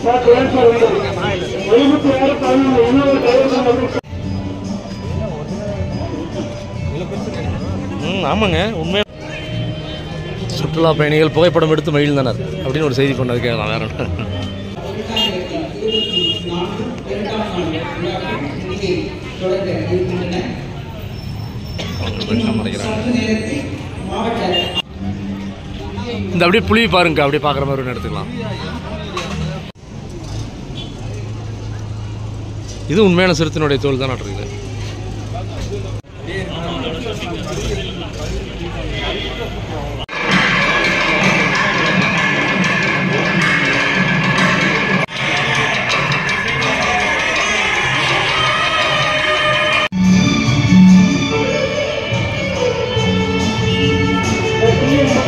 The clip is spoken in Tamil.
எழுபத்தி ஆறு பதினொன்று இன்னொரு கையெழுத்து ம் ஆமாங்க உண்மையாக சுற்றுலா பயணிகள் புகைப்படம் எடுத்து மகிழ்ந்தனர் அப்படின்னு ஒரு செய்தி கொண்டதுக்கு நான் வேற ஒண்ணும். அவங்க வெளிச்சம் மறைக்கிறாங்க. இந்த அப்படியே புளி பாருங்க அப்படியே பார்க்குற மாதிரி ஒன்று எடுத்துக்கலாம் இது உண்மையான சிறுத்தினுடைய தோல் தான் இருக்குது இந்த